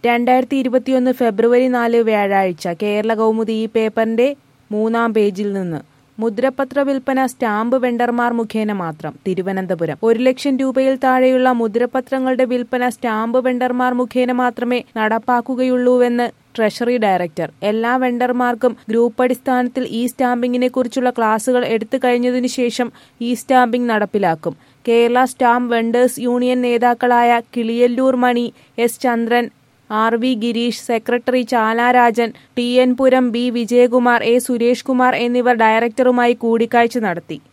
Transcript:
രണ്ടായിരത്തി ഇരുപത്തിയൊന്ന് ഫെബ്രുവരി നാല് വ്യാഴാഴ്ച കേരള കൗമുദി ഈ പേപ്പറിന്റെ മൂന്നാം പേജിൽ നിന്ന് മുദ്രപത്ര വിൽപ്പന സ്റ്റാമ്പ് വെണ്ടർമാർ മുഖേന മാത്രം തിരുവനന്തപുരം ഒരു ലക്ഷം രൂപയിൽ താഴെയുള്ള മുദ്രപത്രങ്ങളുടെ വിൽപ്പന സ്റ്റാമ്പ് വെണ്ടർമാർ മുഖേന മാത്രമേ നടപ്പാക്കുകയുള്ളൂവെന്ന് ട്രഷറി ഡയറക്ടർ എല്ലാ വെണ്ടർമാർക്കും ഗ്രൂപ്പ് അടിസ്ഥാനത്തിൽ ഈ സ്റ്റാമ്പിങ്ങിനെ കുറിച്ചുള്ള ക്ലാസുകൾ എടുത്തു കഴിഞ്ഞതിനു ശേഷം ഈ സ്റ്റാമ്പിംഗ് നടപ്പിലാക്കും കേരള സ്റ്റാമ്പ് വെണ്ടേഴ്സ് യൂണിയൻ നേതാക്കളായ Kiliyallur Mani S Chandran R V Gireesh secretary Chalarajan T N Puram B Vijayakumar A Suresh Kumar എന്നിവർ ഡയറക്ടറുമായി കൂടിക്കാഴ്ച നടത്തി